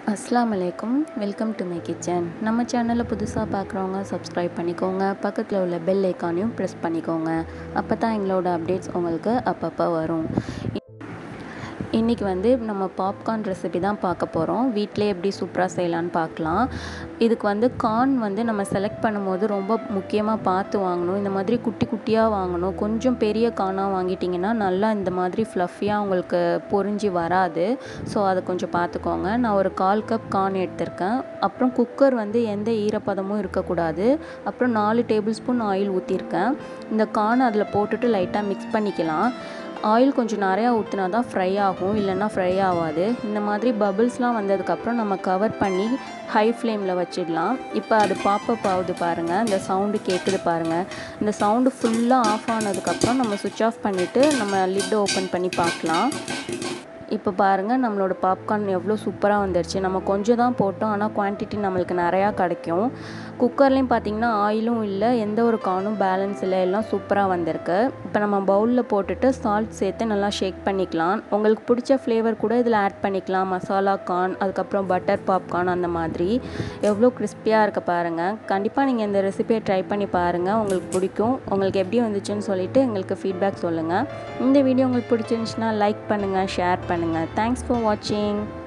அஸ்லாம் வலைக்கும் welcome to my kitchen நம்ம சேனலை புதுசாக பார்க்குறவங்க சப்ஸ்கிரைப் பண்ணிக்கோங்க பக்கத்தில் உள்ள பெல் ஐக்கானையும் ப்ரெஸ் பண்ணிக்கோங்க அப்போ தான் எங்களோட அப்டேட்ஸ் உங்களுக்கு அப்பப்போ வரும் இன்றைக்கி வந்து நம்ம பாப்கார்ன் ரெசிபி தான் பார்க்க போகிறோம் வீட்டிலே எப்படி சூப்பராக செய்யலான்னு பார்க்கலாம் இதுக்கு வந்து கார்ன் வந்து நம்ம செலக்ட் பண்ணும்போது ரொம்ப முக்கியமாக பார்த்து வாங்கணும் இந்த மாதிரி குட்டி குட்டியாக வாங்கணும் கொஞ்சம் பெரிய கார்னாக வாங்கிட்டிங்கன்னா நல்லா இந்த மாதிரி ஃப்ளஃபியாக உங்களுக்கு பொறிஞ்சி வராது ஸோ அதை கொஞ்சம் பார்த்துக்கோங்க நான் ஒரு கால் கப் கார்ன் எடுத்திருக்கேன் அப்புறம் குக்கர் வந்து எந்த ஈரப்பதமும் இருக்கக்கூடாது அப்புறம் நாலு டேபிள் ஸ்பூன் ஆயில் ஊற்றிருக்கேன் இந்த கார்ன் அதில் போட்டுட்டு லைட்டாக மிக்ஸ் பண்ணிக்கலாம் ஆயில் கொஞ்சம் நிறையா ஊற்றினா தான் ஃப்ரை ஆகும் இல்லைன்னா ஃப்ரை ஆகாது இந்த மாதிரி பபிள்ஸ்லாம் வந்ததுக்கப்புறம் நம்ம கவர் பண்ணி ஹை ஃப்ளேமில் வச்சிடலாம் இப்போ அது பாப்பப் ஆகுது பாருங்கள் இந்த சவுண்டு கேட்குது பாருங்கள் இந்த சவுண்டு ஃபுல்லாக ஆஃப் ஆனதுக்கப்புறம் நம்ம சுவிட்ச் ஆஃப் பண்ணிவிட்டு நம்ம லிட்டை ஓப்பன் பண்ணி பார்க்கலாம் இப்போ பாருங்கள் நம்மளோட பாப்கார்ன் எவ்வளோ சூப்பராக வந்துருச்சு நம்ம கொஞ்சம் தான் போட்டோம் ஆனால் குவான்டிட்டி நம்மளுக்கு நிறையா கிடைக்கும் குக்கர்லேயும் பார்த்திங்கன்னா ஆயிலும் இல்லை எந்த ஒரு கார்னும் பேலன்ஸ் இல்லை எல்லாம் சூப்பராக வந்திருக்கு இப்போ நம்ம பவுலில் போட்டுட்டு சால்ட் சேர்த்து நல்லா ஷேக் பண்ணிக்கலாம் உங்களுக்கு பிடிச்ச ஃப்ளேவர் கூட இதில் ஆட் பண்ணிக்கலாம் மசாலா கார்ன் அதுக்கப்புறம் பட்டர் பாப்கார்ன் அந்த மாதிரி எவ்வளோ கிறிஸ்பியாக இருக்க பாருங்கள் கண்டிப்பாக நீங்கள் இந்த ரெசிபியை ட்ரை பண்ணி பாருங்கள் உங்களுக்கு பிடிக்கும் உங்களுக்கு எப்படி வந்துச்சுன்னு சொல்லிவிட்டு எங்களுக்கு ஃபீட்பேக் சொல்லுங்கள் இந்த வீடியோ உங்களுக்கு பிடிச்சிருந்துச்சுன்னா லைக் பண்ணுங்கள் ஷேர் பண்ணுங்கள் தேங்க்ஸ் ஃபார் வாட்சிங்